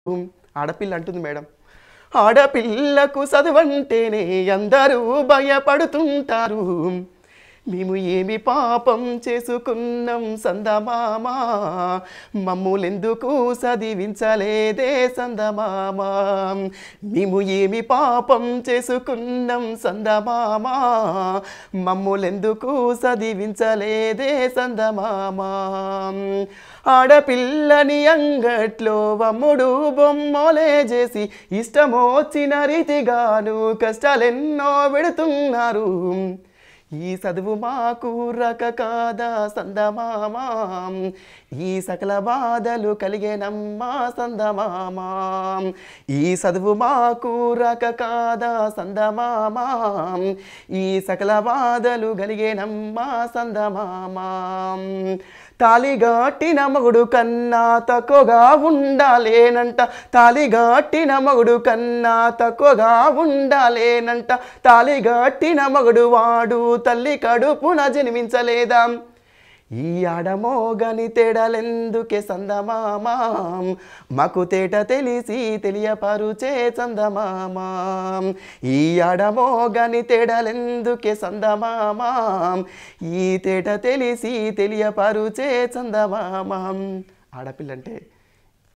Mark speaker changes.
Speaker 1: ఆడపిల్ల అంటుంది మేడం ఆడపిల్లకు చదువంటేనే అందరూ భయపడుతుంటారు మేము ఏమి పాపం చేసుకున్నాం సందమామా మమ్ములెందుకు చదివించలేదే సందమామా మేము ఏమి పాపం చేసుకున్నాం సందమామా మమ్ములెందుకు చదివించలేదే సందమామా ఆడపిల్లని అంగట్లో వమ్ముడు బొమ్మలే చేసి ఇష్టమొచ్చిన రీతిగాను కష్టాలెన్నో పెడుతున్నారు ఈ చదువు మాకు రక కాదా సందమామా ఈ సకల బాధలు కలిగేనమ్మా సందమామా ఈ చదువు మాకు రక కాదా సందమామా ఈ సకల బాధలు కలిగేనమ్మా సందమామా తాలిగాటిన మగుడు కన్నా తక్కువగా ఉండాలేనంట తాలిగాటిన మగుడు కన్నా తక్కువగా ఉండాలేనంట తాలిగాటిన మగుడు వాడు తల్లి కడుపున జన్మించలేదా ఈ ఆడమోగని తేడాలెందుకే సందమామా మాకు తేట తెలిసి తెలియపరుచే చందమామా ఈ ఆడమోగని తేడాలెందుకే సందమామా ఈ తేట తెలిసి తెలియపరుచే చందమామా ఆడపిల్ల అంటే